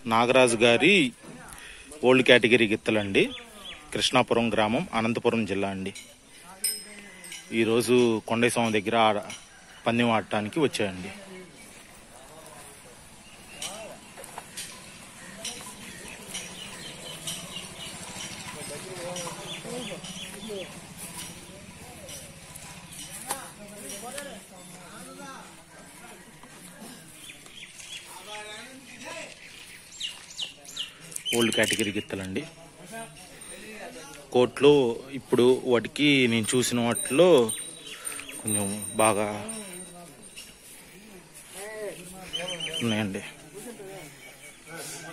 నాగరాజు గారి old category గిత్తలండి Krishnapuram గ్రామం అనంతపురం జిల్లా అండి ఈరోజు కొండస్వామి దగ్గర ఆడ- పందెం ఆడటానికి వచ్చాయండి ఓల్డ్ కేటగిరీ గిత్తలండి కోర్టులో ఇప్పుడు వాటికి నేను చూసిన వాటిలో కొంచెం బాగా ఉన్నాయండి